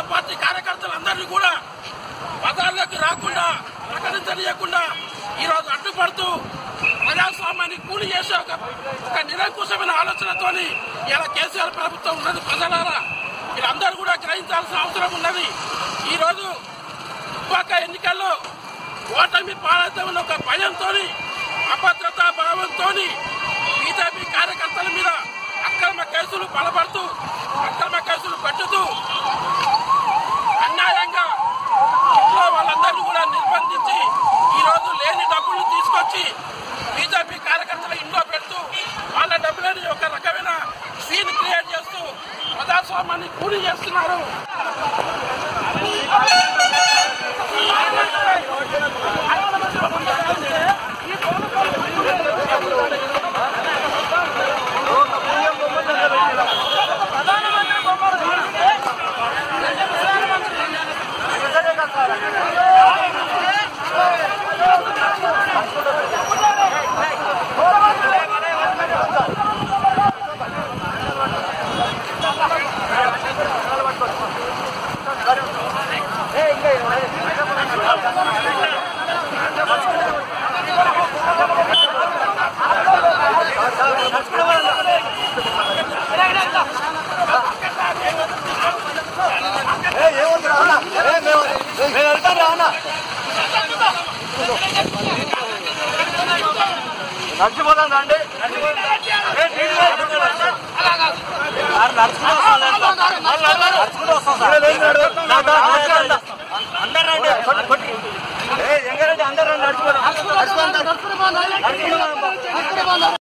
party కార్యకర్తలందరినీ కూడా పదాల్లోకి రాకుండా ప్రకటించనీయకుండా ఈ రోజు అడ్డుపడుతూ ప్రజాస్వామ్యాన్ని కూలి చేసే ఒక ఒక నిరంకుశమైన ఆలోచనతోని ఇలా కేసీఆర్ ప్రభుత్వం ఉన్నది ప్రజలారా మీరందరూ కూడా గ్రహించాల్సిన అవసరం ఉన్నది ఈ రోజు దుబ్బాక ఎన్నికల్లో ఓటమి పాలవుతామన్న ఒక భయంతో అభద్రతా భావంతో బీజేపీ కార్యకర్తల మీద అక్రమ కేసులు బలపడుతూ అక్రమ కేసులు పెట్టుతూ అన్యాయంగా ఇంట్లో వాళ్ళందరినీ కూడా నిర్బంధించి ఈ రోజు లేని డబ్బులు తీసుకొచ్చి బీజేపీ కార్యకర్తల ఇంట్లో పెడుతూ వాళ్ళ డబ్బులని ఒక రకమైన సీన్ క్రియేట్ చేస్తూ ప్రజాస్వామ్యాన్ని కూలి చేస్తున్నారు నడిచిపోదాం రండి నడుచుకుంటూ వస్తాం సార్ అందరు రండి ఎంగరండి అందరు రండి నడిచిపోదాం నడిచిపోదాం